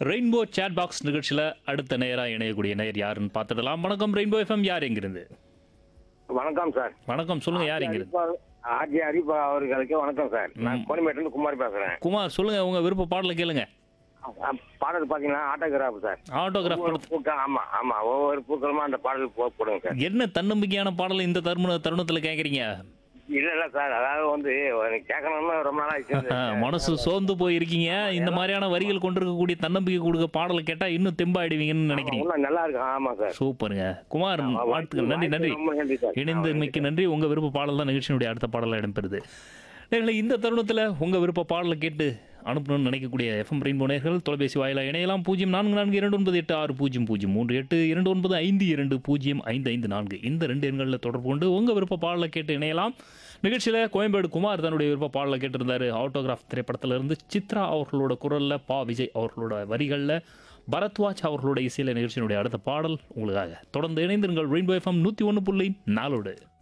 rainbow chat box நிகழ்ச்சியில் அடுத்த நேராக இணையக்கூடிய நேர் யாருன்னு பார்த்துடலாம் வணக்கம் ரெயின்போ எஃப்எம் யார் எங்கிருந்து வணக்கம் சார் வணக்கம் சொல்லுங்க யார் எங்கிருந்து ஆர்ஜி ஹரிபா அவர்களுக்கு வணக்கம் சார் நான் கோணிமேட்டிலிருந்து குமார் பேசுறேன் குமார் சொல்லுங்க உங்க விருப்ப பாடலை கேளுங்க அஹ் பாடல் பாத்தீங்கன்னா ஆட்டோகிராஃப் சார் ஆட்டோகிராஃப் ஒவ்வொரு பூக்கள் ஆமா ஆமா ஒவ்வொரு பூக்களுமா அந்த பாடல் போ- போடுங்க சார் என்ன தன்னம்பிக்கையான பாடல் இந்த தருண தருணத்தில் கேட்குறீங்க இல்ல இல்ல சார் அதாவது வந்து எனக்கு கேட்கணும்னு ரொம்ப நாள் ஆயிடுச்சு மனசு சோர்ந்து போயிருக்கீங்க இந்த மாதிரியான வரிகள் கொண்டிருக்கக்கூடிய தன்னம்பிக்கை கொடுக்க பாடலை கேட்டால் இன்னும் தெம்பாயிடுவீங்கன்னு நினைக்கிறீங்க இன்னும் நல்லா இருக்கு ஆமா சார் சூப்பருங்க குமார் வாழ்த்துக்கள் நன்றி நன்றி ரொம்ப நன்றி சார் இணைந்தமைக்கு நன்றி உங்க விருப்ப பாடல் தான் நிகழ்ச்சியினுடைய அடுத்த பாடலாக இடம்பெறுது நேர்களே இந்த தருணத்தில் உங்க விருப்ப பாடலை கேட்டு அனுப்பணும்னு நினைக்கக்கூடிய எஃப்எம் ரெயின்போ நேர்கள் தொலைபேசி வாயிலாக இணையலாம் பூஜ்ஜியம் நான்கு நான்கு இரண்டு ஒன்பது எட்டு ஆறு பூஜ்ஜியம் பூஜ்ஜியம் மூன்று எட்டு இரண்டு ஒன்பது ஐந்து இரண்டு பூஜ்ஜியம் ஐந்து ஐந்து நான்கு இந்த ரெண்டு எண்களில் தொடர்பு கொண்டு உங்க விருப்ப பாடலை கேட்டு இணையலாம் நிகழ்ச்சியில் கோயம்பேடு குமார் தன்னுடைய விருப்ப பாடலை கேட்டிருந்தாரு ஆட்டோகிராஃப் திரைப்படத்துல இருந்து சித்ரா அவர்களோட குரல்ல பா விஜய் அவர்களோட வரிகளில் பரத்வாஜ் அவர்களோட இசையில நிகழ்ச்சியினுடைய அடுத்த பாடல் உங்களுக்காக தொடர்ந்து இணைந்திருங்கள் ரெயின்போ எஃப்எம் நூற்றி ஒன்று புள்ளி நாலோடு